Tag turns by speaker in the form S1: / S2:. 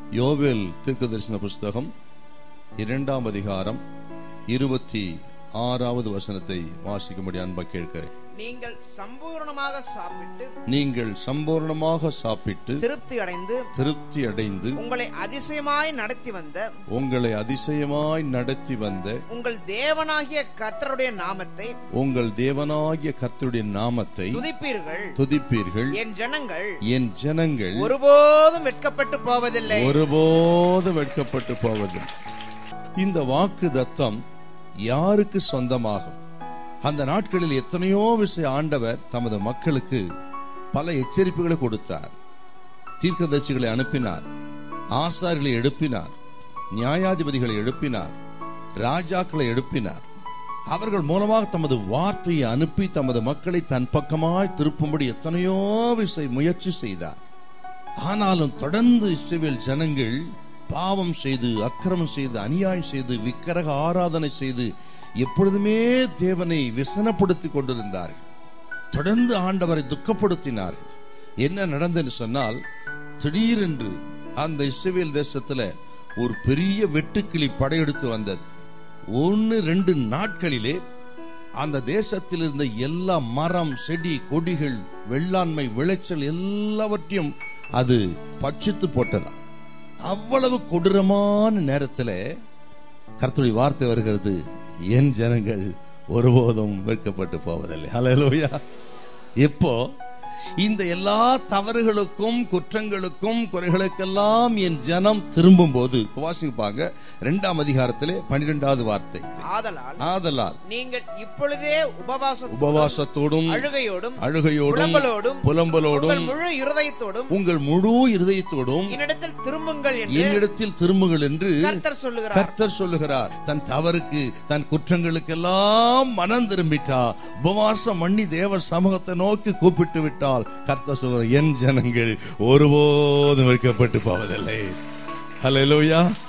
S1: யோவேல் தீர்க்கதரிசன புஸ்தகம் இரண்டாம் அதிகாரம் இருபத்தி ஆறாவது வசனத்தை வாசிக்கும்படி அன்பா கேட்கிறேன்
S2: நீங்கள் சம்பூர்ணமாக சாப்பிட்டு
S1: நீங்கள் சம்பூர்ணமாக சாப்பிட்டு
S2: திருப்தி அடைந்து
S1: திருப்தி அடைந்து
S2: உங்களை அதிசயமாய் நடத்தி வந்த
S1: உங்களை அதிசயமாய் நடத்தி வந்த
S2: உங்கள் தேவனாகிய கர்த்தருடைய நாமத்தை
S1: உங்கள் தேவனாகிய கர்த்தருடைய நாமத்தை
S2: துதிப்பீர்கள்
S1: துதிப்பீர்கள்
S2: என் ஜனங்கள்
S1: என் ஜனங்கள்
S2: ஒருபோதும் வெட்கப்பட்டு போவதில்லை
S1: ஒருபோது வெட்கப்பட்டு போவது இந்த வாக்கு தத்தம் யாருக்கு சொந்தமாகும் அந்த நாட்களில் எத்தனையோ விஷய ஆண்டவர் தமது மக்களுக்கு பல எச்சரிப்புகளை கொடுத்தார் தீர்க்கதரிசிகளை அனுப்பினார் ஆசாரிகளை எழுப்பினார் நியாயாதிபதிகளை எழுப்பினார் ராஜாக்களை எழுப்பினார் அவர்கள் மூலமாக தமது வார்த்தையை அனுப்பி தமது மக்களை தன் பக்கமாய் திருப்பும்படி எத்தனையோ விசை முயற்சி செய்தார் ஆனாலும் தொடர்ந்து இஸ்ரவேல் ஜனங்கள் பாவம் செய்து அக்கிரமம் செய்து அநியாயம் செய்து விக்கிரக ஆராதனை செய்து எப்பொழுதுமே தேவனை விசனப்படுத்திக் கொண்டிருந்தார்கள் தொடர்ந்து ஆண்டவரை துக்கப்படுத்தினார்கள் என்ன நடந்ததுன்னு சொன்னால் திடீரென்று அந்த இஸ்ரவேல் தேசத்துல ஒரு பெரிய வெட்டுக்கிளி படையெடுத்து வந்தது ஒன்னு ரெண்டு நாட்களிலே அந்த தேசத்தில் இருந்த எல்லா மரம் செடி கொடிகள் வெள்ளாண்மை விளைச்சல் எல்லாவற்றையும் அது பட்சித்து போட்டதாம் அவ்வளவு கொடூரமான நேரத்தில் கர்த்தருடைய வார்த்தை வருகிறது என் ஜனங்கள் ஒருபோதும் வெட்கப்பட்டு போவதில்லை ஹalleluya எப்போ இந்த எல்லா தவறுகளுக்கும் குற்றங்களுக்கும் குறைகளுக்கெல்லாம் என் ஜனம் திரும்பும் போது வாசிப்பாங்க இரண்டாம் அதிகாரத்திலே பன்னிரெண்டாவது வார்த்தை
S2: ஆதலால்
S1: ஆதலால்
S2: நீங்கள் இப்பொழுதே உபவாச
S1: உபவாசத்தோடும்
S2: அழுகையோடும்
S1: அழுகையோடும்
S2: புலம்பலோடும்
S1: புலம்பலோடும்
S2: உங்கள் முழு இருதயத்தோடும்
S1: உங்கள் முழு இருதயத்தோடும்
S2: என்னிடத்தில் திரும்புங்கள் என்று
S1: என்னிடத்தில் திரும்புகள் என்று
S2: கர்த்தர் சொல்லுகிறார்
S1: கர்த்தர் சொல்லுகிறார் தன் தவறுக்கு தன் குற்றங்களுக்கெல்லாம் மனம் திரும்பிட்டா உபவாசம் பண்ணி தேவ சமூகத்தை நோக்கி கூப்பிட்டு விட்டால் கர்த்தர் சொல்ற என் ஜனங்கள் ஒருபோதும் வைக்கப்பட்டு போவதில்லை ஹalleluya